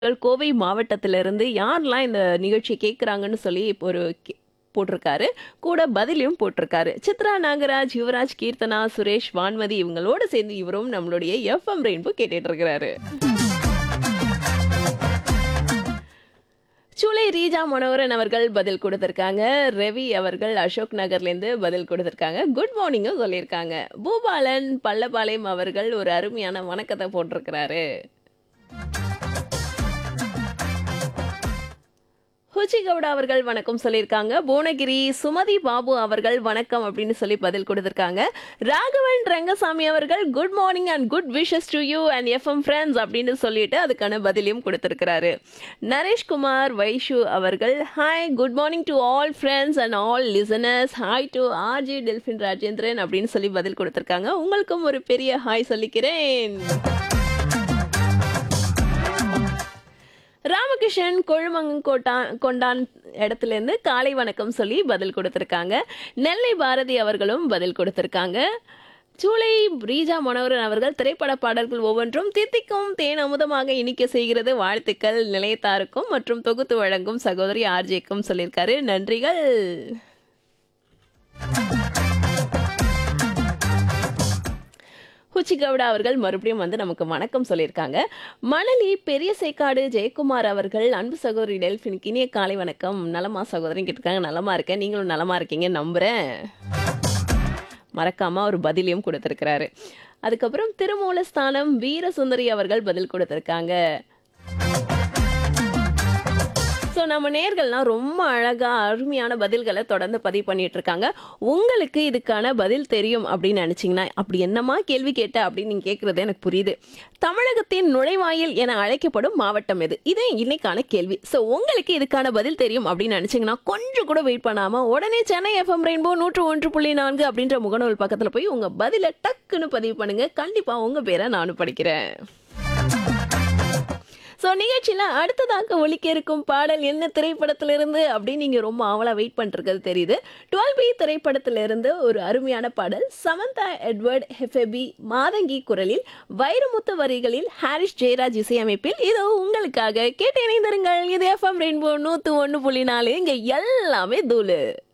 கோவை மாவட்டத்திலிருந்து யாரெல்லாம் இந்த நிகழ்ச்சி கேட்குறாங்கன்னு சொல்லி இப்போ ஒரு கே- போட்டிருக்காரு கூட பதிலையும் போட்டிருக்காரு சித்ரா நாகராஜ் யுவராஜ் கீர்த்தனா சுரேஷ் வான்மதி இவங்களோட சேர்ந்து இவரும் நம்மளுடைய எஃப்எம் ரெயின்போ கேட்டுட்டு இருக்கிறாரு சூளை ரீஜா மனோகரன் அவர்கள் பதில் கொடுத்திருக்காங்க ரவி அவர்கள் அசோக் நகர்லேருந்து பதில் கொடுத்திருக்காங்க குட் மார்னிங்கும் சொல்லியிருக்காங்க பூபாலன் பள்ளபாளையம் அவர்கள் ஒரு அருமையான வணக்கத்தை போட்டிருக்கிறாரு ஹுச்சி கவுடா அவர்கள் வணக்கம் சொல்லியிருக்காங்க புவனகிரி சுமதி பாபு அவர்கள் வணக்கம் அப்படின்னு சொல்லி பதில் கொடுத்திருக்காங்க ராகவன் ரங்கசாமி அவர்கள் good morning and good wishes to you and FM friends அப்படின்னு சொல்லிட்டு அதுக்கான பதிலையும் கொடுத்திருக்கிறாரு நரேஷ்குமார் வைஷு அவர்கள் hi good morning to all friends and all listeners hi to RJ Delphin Rajendran அப்படின்னு சொல்லி பதில் கொடுத்திருக்காங்க உங்களுக்கும் ஒரு பெரிய ஹாய் சொல்லிக்கிறேன் ராமகிருஷ்ணன் கொழுமங்கோட்டா கொண்டான் இடத்துல இருந்து காலை வணக்கம் சொல்லி பதில் கொடுத்திருக்காங்க நெல்லை பாரதி அவர்களும் பதில் கொடுத்திருக்காங்க சூளை ரீஜா மனோகரன் அவர்கள் திரைப்பட பாடல்கள் ஒவ்வொன்றும் தித்திக்கும் தேன் அமுதமாக இனிக்க செய்கிறது வாழ்த்துக்கள் நிலையத்தாருக்கும் மற்றும் தொகுத்து வழங்கும் சகோதரி ஆர்ஜேக்கும் சொல்லியிருக்காரு நன்றிகள் ஹுச்சி கவுடா அவர்கள் மறுபடியும் வந்து நமக்கு வணக்கம் சொல்லியிருக்காங்க மணலி பெரிய சேக்காடு ஜெயக்குமார் அவர்கள் அன்பு சகோதரி டெல்ஃபினுக்கு இனிய காலை வணக்கம் நலமா சகோதரன் கேட்டிருக்காங்க நலமா இருக்கேன் நீங்களும் நலமா இருக்கீங்க நம்புறேன் மறக்காம ஒரு பதிலையும் கொடுத்திருக்கிறாரு அதுக்கப்புறம் திருமூலஸ்தானம் வீரசுந்தரி அவர்கள் பதில் கொடுத்திருக்காங்க ஸோ நம்ம நேர்கள்லாம் ரொம்ப அழகா அருமையான பதில்களை தொடர்ந்து பதிவு பண்ணிட்டு இருக்காங்க உங்களுக்கு இதுக்கான பதில் தெரியும் அப்படின்னு நினைச்சீங்கன்னா அப்படி என்னமா கேள்வி கேட்ட அப்படின்னு நீங்க கேட்கறது எனக்கு புரியுது தமிழகத்தின் நுழைவாயில் என அழைக்கப்படும் மாவட்டம் எது இது இன்னைக்கான கேள்வி ஸோ உங்களுக்கு இதுக்கான பதில் தெரியும் அப்படின்னு நினைச்சீங்கன்னா கொஞ்சம் கூட வெயிட் பண்ணாம உடனே சென்னை எஃப்எம் ரெயின்போ நூற்று ஒன்று புள்ளி நான்கு அப்படின்ற முகநூல் பக்கத்துல போய் உங்க பதிலை டக்குன்னு பதிவு பண்ணுங்க கண்டிப்பா உங்க பேரை நானும் படிக்கிறேன் ஸோ நிகழ்ச்சியில் அடுத்ததாக ஒலிக்க இருக்கும் பாடல் என்ன திரைப்படத்திலிருந்து அப்படின்னு நீங்கள் ரொம்ப ஆவலாக வெயிட் பண்ணிருக்கிறது தெரியுது டுவெல் பி திரைப்படத்திலிருந்து ஒரு அருமையான பாடல் சமந்தா எட்வர்ட் ஹெஃபெபி மாதங்கி குரலில் வைரமுத்து வரிகளில் ஹாரிஸ் ஜெயராஜ் இசையமைப்பில் இதோ உங்களுக்காக கேட்டு இணைந்திருங்கள் இது எஃப்எம் ரெயின்போ நூற்று ஒன்று புள்ளி நாலு இங்கே எல்லாமே தூளு